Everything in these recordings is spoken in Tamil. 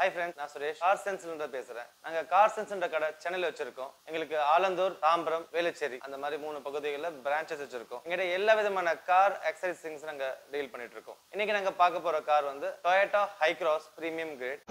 ஹாய் ஃப்ரெண்ட்ஸ் நான் சுரேஷ் கார் சென்ஸ்ல பேசுறேன் நாங்க கார் சென்ஸ்ன்ற கடை சென்னையில வச்சிருக்கோம் எங்களுக்கு ஆலந்தூர் தாம்பரம் வேலுச்சேரி அந்த மாதிரி மூணு பகுதிகளில் பிரான்ச்சஸ் வச்சிருக்கோம் எங்கிட்ட எல்லா விதமான கார் அக்சசரிஸ் திங்ஸ் நாங்க டீல் பண்ணிட்டு இருக்கோம் இன்னைக்கு நாங்க பார்க்க போற கார் வந்து Toyota Hycross premium grade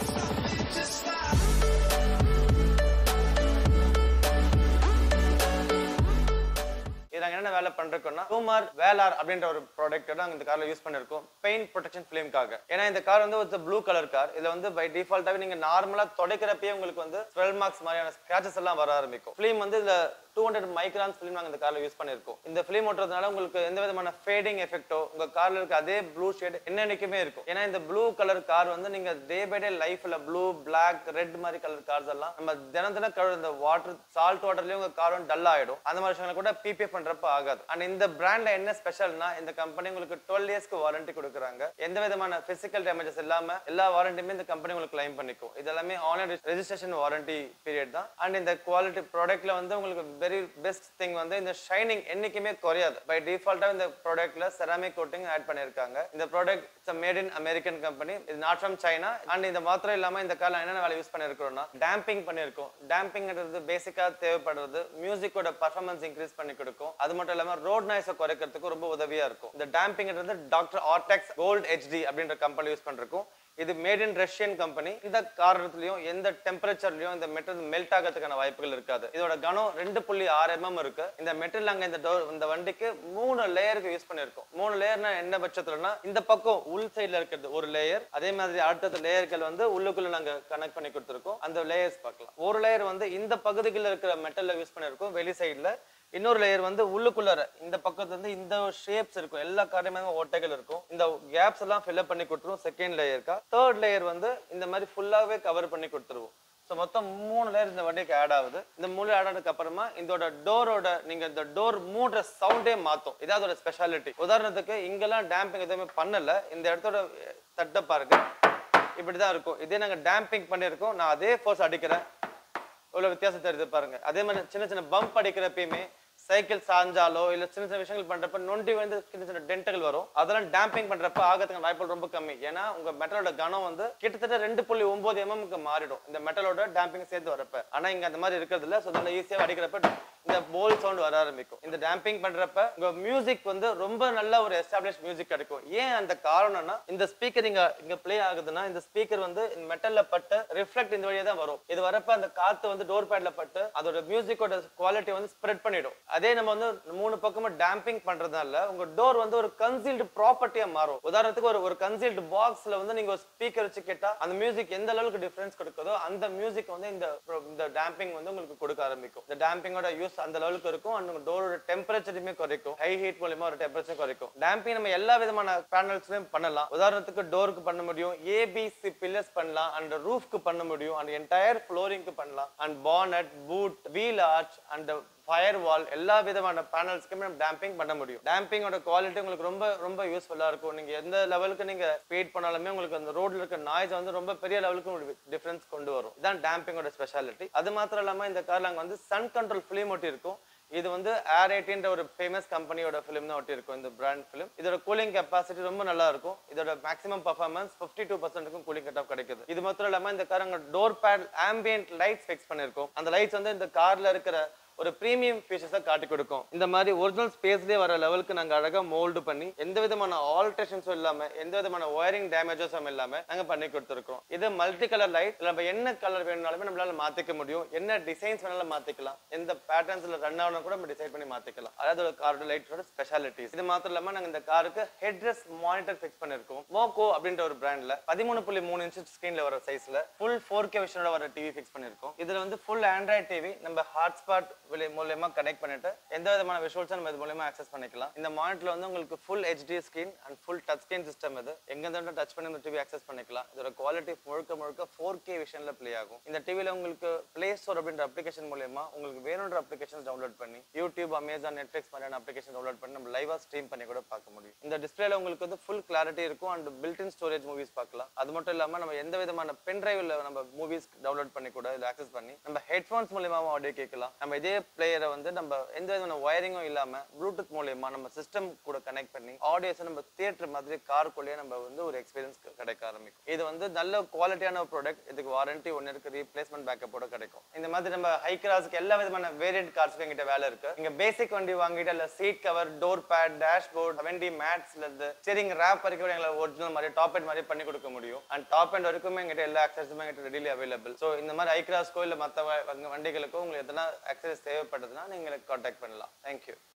இது நாங்க என்ன வேலை பண்றோம்னா டூமார் வேலார் அப்படின்ற ஒரு ப்ராடக்ட் நாங்க இந்த கார்ல யூஸ் பண்ணிருக்கோம் பெயிண்ட் ப்ரொடெக்ஷன் ஃபிலிம்காக ஏன்னா இந்த கார் வந்து ஒரு ப்ளூ கலர் கார் இதுல வந்து பை டிஃபால்ட்டாவே நீங்க நார்மலா துடைக்கிறப்பயே உங்களுக்கு வந்து ஸ்வெல் மார்க்ஸ் மாதிரியான ஸ்கிராச்சஸ் எல்லாம் வர ஆரம்பிக்கும் ஃபிலிம் வந்து இதுல டூ ஹண்ட்ரட் மைக்ரான்ஸ் ஃபிலிம் நாங்க இந்த கார்ல யூஸ் பண்ணிருக்கோம் இந்த ஃபிலிம் ஓட்டுறதுனால உங்களுக்கு எந்த விதமான ஃபேடிங் எஃபெக்ட்டோ உங்க கார்ல இருக்க அதே ப்ளூ ஷேட் என்னன்னைக்குமே இருக்கும் ஏன்னா இந்த ப்ளூ கலர் கார் வந்து நீங்க டே பை டே லைஃப்ல ப்ளூ பிளாக் ரெட் மாதிரி கலர் கார்ஸ் எல்லாம் நம்ம தினம் தினம் கழுவு இந்த வாட்டர் சால்ட் வாட்டர்லயும் உங்க கார் வந்து டல் ஆயிடும் அந்த மாதிரி விஷயங்களை கூட பிபிஎஃப் பண்றப்ப ஆகாது அண்ட் இந்த பிராண்ட்ல என்ன ஸ்பெஷல்னா இந்த கம்பெனி உங்களுக்கு டுவெல் இயர்ஸ்க்கு வாரண்டி கொடுக்குறாங்க எந்த விதமான பிசிக்கல் டேமேஜஸ் இல்லாம எல்லா வாரண்டியுமே இந்த கம்பெனி உங்களுக்கு கிளைம் பண்ணிக்கும் இது எல்லாமே ஆன்லைன் ரெஜிஸ்ட்ரேஷன் வாரண்டி பீரியட் தான் அண்ட் இந்த குவாலிட்டி ப்ராடக்ட்ல வந்து உங்களுக்கு வெரி பெஸ்ட் திங் வந்து இந்த ஷைனிங் என்னைக்குமே குறையாது பை டிஃபால்ட்டா இந்த ப்ராடக்ட்ல செராமிக் கோட்டிங் ஆட் பண்ணிருக்காங்க இந்த product made in American company இது நாட் ஃப்ரம் சைனா அண்ட் இந்த மாத்திரம் இல்லாம இந்த கார்ல என்னென்ன வேலை யூஸ் பண்ணிருக்கோம்னா டேம்பிங் பண்ணிருக்கோம் டேம்பிங்ன்றது பேசிக்கா தேவைப்படுறது மியூசிக்கோட பர்ஃபார்மன்ஸ் இன்க்ரீஸ் பண்ணி கொடுக்கும் அது மட்டும் இல்லாம ரோட் நாய்ஸை குறைக்கிறதுக்கு ரொம்ப உதவியா இருக்கும் இந்த டேம்பிங்ன்றது டாக்டர் ஆர்டெக்ஸ் கோல்ட் ஹெச்டி அப்படின்ற கம்பெனி யூஸ் பண்ணிருக்கோம் இது மேட் இன் ரஷ்யன் கம்பெனி இந்த காரணத்துலயும் எந்த டெம்பரேச்சர்லயும் இந்த மெட்டல் மெல்ட் ஆகிறதுக்கான வாய்ப்புகள் இருக்காது இதோட கனம் ரெண்டு புள்ளி ஆறு எம்எம் இருக்கு இந்த மெட்டல் அங்க இந்த டோர் இந்த வண்டிக்கு மூணு லேயருக்கு யூஸ் பண்ணிருக்கோம் மூணு லேயர்னா என்ன பட்சத்துலனா இந்த பக்கம் உள் சைடுல இருக்கிறது ஒரு லேயர் அதே மாதிரி அடுத்தது லேயர்கள் வந்து உள்ளுக்குள்ள நாங்க கனெக்ட் பண்ணி கொடுத்துருக்கோம் அந்த லேயர்ஸ் பார்க்கலாம் ஒரு லேயர் வந்து இந்த பகுதிகளில் இருக்கிற மெட்டல்ல யூஸ் பண்ணிருக்கோம் வெளி சைடுல இன்னொரு லேயர் வந்து உள்ளுக்குள்ளார இந்த பக்கத்துல இருந்து இந்த ஷேப்ஸ் இருக்கும் எல்லா காரியமே ஓட்டைகள் இருக்கும் இந்த கேப்ஸ் எல்லாம் ஃபில்அப் பண்ணி கொடுத்துருவோம் செகண்ட் லேயருக்கா தேர்ட் லேயர் வந்து இந்த மாதிரி ஃபுல்லாவே கவர் பண்ணி கொடுத்துருவோம் ஸோ மொத்தம் மூணு லேயர் இந்த வண்டிக்கு ஆட் ஆகுது இந்த மூணு ஆட் ஆனதுக்கு அப்புறமா இதோட டோரோட நீங்க இந்த டோர் மூடுற சவுண்டே மாத்தும் இதான் அதோட ஸ்பெஷாலிட்டி உதாரணத்துக்கு இங்கெல்லாம் டேம்பிங் எதுவுமே பண்ணல இந்த இடத்தோட தட்டை பாருங்க இப்படிதான் இருக்கும் இதே நாங்க டேம்பிங் பண்ணியிருக்கோம் நான் அதே ஃபோர்ஸ் அடிக்கிறேன் இவ்வளவு வித்தியாசம் தெரியுது பாருங்க அதே மாதிரி சின்ன சின்ன பம்ப் அடிக்கிறப்பயுமே சைக்கிள் சாஞ்சாலோ இல்ல சின்ன சின்ன விஷயங்கள் பண்றப்ப நொண்டி வந்து சின்ன சின்ன டென்ட்டுகள் வரும் அதெல்லாம் டேம்பிங் பண்றப்ப ஆகிறதுக்கு வாய்ப்புகள் ரொம்ப கம்மி ஏன்னா உங்க மெட்டலோட கனம் வந்து கிட்டத்தட்ட ரெண்டு புள்ளி ஒன்பது எம்எம்க்கு மாறிடும் இந்த மெட்டலோட டேம்பிங் சேர்த்து வரப்ப ஆனா இங்க அந்த மாதிரி இருக்கிறது இல்ல ஸோ நல்லா ஈஸியாக அடிக்கிறப்ப இந்த போல் சவுண்ட் வர ஆரம்பிக்கும் இந்த டேம்பிங் பண்றப்ப உங்க மியூசிக் வந்து ரொம்ப நல்ல ஒரு எஸ்டாப்ளிஷ் மியூசிக் கிடைக்கும் ஏன் அந்த காரணம்னா இந்த ஸ்பீக்கர் இங்க இங்க ப்ளே ஆகுதுன்னா இந்த ஸ்பீக்கர் வந்து மெட்டல்ல பட்டு ரிஃப்ளெக்ட் இந்த வழியா தான் வரும் இது வரப்ப அந்த காத்து வந்து டோர் பேட்ல பட்டு அதோட மியூசிக்கோட குவாலிட்டி வந்து ஸ்ப்ரெட் பண்ணிடும் அதே நம்ம வந்து மூணு பக்கமும் டேம்பிங் பண்றதால உங்க டோர் வந்து ஒரு கன்சீல்டு ப்ராப்பர்ட்டியா மாறும் உதாரணத்துக்கு ஒரு ஒரு கன்சீல்டு பாக்ஸ்ல வந்து நீங்க ஒரு ஸ்பீக்கர் வச்சு கேட்டா அந்த மியூசிக் எந்த அளவுக்கு டிஃபரன்ஸ் கொடுக்குதோ அந்த மியூசிக் வந்து இந்த இந்த டேம்பிங் வந்து உங்களுக்கு கொடுக்க ஆரம்பிக்கும் இந்த டேம்பிங்கோட யூஸ் அந்த லெவலுக்கு இருக்கும் அண்ட் உங்க டோரோட டெம்பரேச்சருமே குறைக்கும் ஹை ஹீட் மூலியமா ஒரு டெம்பரேச்சர் குறைக்கும் டேம்பிங் நம்ம எல்லா விதமான பேனல்ஸ்லயும் பண்ணலாம் உதாரணத்துக்கு டோருக்கு பண்ண முடியும் ஏபிசி பில்லர்ஸ் பண்ணலாம் அண்ட் ரூஃப்க்கு பண்ண முடியும் அண்ட் என்டையர் ஃப்ளோரிங்க்கு பண்ணலாம் and bonnet boot wheel arch and fire wall எல்லா விதமான பேனல்ஸ்க்குமே நம்ம டேம்பிங் பண்ண முடியும் டேம்பிங்கோட குவாலிட்டி உங்களுக்கு ரொம்ப ரொம்ப யூஸ்ஃபுல்லா இருக்கும் நீங்க எந்த லெவலுக்கு நீங்க ஸ்பீட் பண்ணாலுமே உங்களுக்கு அந்த ரோட்ல இருக்க நாய்ஸ் வந்து ரொம்ப பெரிய லெவலுக்கு உங்களுக்கு டிஃபரன்ஸ் கொண்டு வரும் இதான் டேம்பிங்கோட ஸ்பெஷாலிட்டி அது மாத்திரம் இல்லாம இந்த கார்ல அங்க வந்து சன் கண்ட்ரோல் ஃபிலிம் ஒட்டி இருக்கும் இது வந்து ஏர் எயிட்டின்ற ஒரு ஃபேமஸ் கம்பெனியோட ஃபிலிம் தான் ஒட்டி இருக்கும் இந்த பிராண்ட் ஃபிலிம் இதோட கூலிங் கெப்பாசிட்டி ரொம்ப நல்லா இருக்கும் இதோட மேக்ஸிமம் பர்ஃபார்மன்ஸ் ஃபிஃப்டி டூ பர்சன்ட்டுக்கும் கூலிங் கட் ஆஃப் கிடைக்குது இது மாத்திரம் இல்லாம இந்த கார் அங்க door pad ambient lights fix பண்ணிருக்கோம் அந்த லைட்ஸ் வந்து இந்த கார்ல இருக்கிற ஒரு ப்ரீமியம் ஃபீச்சர்ஸை காட்டி கொடுக்கும் இந்த மாதிரி ஒரிஜினல் ஸ்பேஸ்லேயே வர லெவலுக்கு நாங்கள் அழகாக மோல்டு பண்ணி எந்த விதமான ஆல்ட்ரேஷன்ஸும் இல்லாமல் எந்த விதமான ஒயரிங் டேமேஜஸும் இல்லாமல் நாங்கள் பண்ணி கொடுத்துருக்கோம் இது மல்டி கலர் லைட் நம்ம என்ன கலர் வேணும்னாலுமே நம்மளால மாற்றிக்க முடியும் என்ன டிசைன்ஸ் வேணாலும் மாற்றிக்கலாம் எந்த பேட்டர்ன்ஸில் ரன் ஆகணும் கூட நம்ம டிசைட் பண்ணி மாற்றிக்கலாம் அதாவது காரோட லைட்டோட ஸ்பெஷாலிட்டிஸ் இது மாத்திரம் இல்லாமல் நாங்கள் இந்த காருக்கு ஹெட்ரெஸ் மானிட்டர் ஃபிக்ஸ் பண்ணியிருக்கோம் மோகோ அப்படின்ற ஒரு பிராண்டில் பதிமூணு புள்ளி மூணு இன்ச் ஸ்க்ரீனில் வர சைஸில் ஃபுல் ஃபோர் கே விஷனோட வர டிவி ஃபிக்ஸ் பண்ணியிருக்கோம் இதில் வந்து ஃபுல் ஆண்ட்ராய்ட் டிவி நம்ம ஹாட்ஸ்பாட் வெளி மூலயமா கனெக்ட் பண்ணிட்டு எந்த விதமான விஷுவல்ஸும் நம்ம இது மூலயமா ஆக்சஸ் பண்ணிக்கலாம் இந்த மானிட்டர்ல வந்து உங்களுக்கு full HD screen and full touch screen system இது எங்க இருந்தாலும் டச் பண்ணி இந்த டிவி ஆக்சஸ் பண்ணிக்கலாம் இதோட குவாலிட்டி முழுக்க முழுக்க ஃபோர் கே விஷன்ல ப்ளே ஆகும் இந்த டிவில உங்களுக்கு பிளே ஸ்டோர் அப்படின்ற அப்ளிகேஷன் மூலயமா உங்களுக்கு வேணுன்ற அப்ளிகேஷன் டவுன்லோட் பண்ணி யூடியூப் அமேசான் நெட்ஃபிளிக்ஸ் மாதிரியான அப்ளிகேஷன் டவுன்லோட் பண்ணி நம்ம லைவா ஸ்ட்ரீம் பண்ணி கூட பார்க்க முடியும் இந்த டிஸ்பிளேல உங்களுக்கு வந்து ஃபுல் கிளாரிட்டி இருக்கும் அண்ட் பில்டின் ஸ்டோரேஜ் மூவிஸ் பார்க்கலாம் அது மட்டும் இல்லாம நம்ம எந்த விதமான பென் டிரைவ்ல நம்ம மூவிஸ் டவுன்லோட் பண்ணி கூட இதில் ஆக்சஸ் பண்ணி நம்ம ஹெட்ஃபோன்ஸ் மூலியமா ஆடியோ கேட்கலாம் நம்ம இதே பிளேயரை வந்து நம்ம எந்த விதமான ஒயரிங்கும் இல்லாம ப்ளூடூத் மூலியமா நம்ம சிஸ்டம் கூட கனெக்ட் பண்ணி ஆடியோஸை நம்ம தியேட்டர் மாதிரி காருக்குள்ளேயே நம்ம வந்து ஒரு எக்ஸ்பீரியன்ஸ் கிடைக்க ஆரம்பிக்கும் இது வந்து நல்ல குவாலிட்டியான ஒரு ப்ராடக்ட் இதுக்கு வாரண்டி ஒன்று இருக்கு ரீப்ளேஸ்மெண்ட் பேக்கப்போட கிடைக்கும் இந்த மாதிரி நம்ம ஹை கிராஸ்க்கு எல்லா விதமான வேரியன்ட் கார்ஸ்க்கு எங்கிட்ட வேலை இருக்கு இங்க பேசிக் வண்டி வாங்கிட்டு இல்ல seat cover door pad dashboard வண்டி மேட்ஸ்ல இருந்து சரிங்க ரேப் வரைக்கும் எங்களை ஒரிஜினல் மாதிரி டாப் எண்ட் மாதிரி பண்ணி கொடுக்க முடியும் அண்ட் டாப் எண்ட் வரைக்கும் எங்கிட்ட எல்லா ஆக்சஸுமே எங்கிட்ட ரெடிலி அவைலபிள் ஸோ இந்த மாதிரி ஹை கிராஸ்க்கோ இல்ல மற்ற வண்டிகளுக்கோ உங்களுக்கு எதனா ஆக்சஸ் தேவைப்படுதுன்னா நீங்க கான்டாக்ட் பண்ணலாம் தேங்க்யூ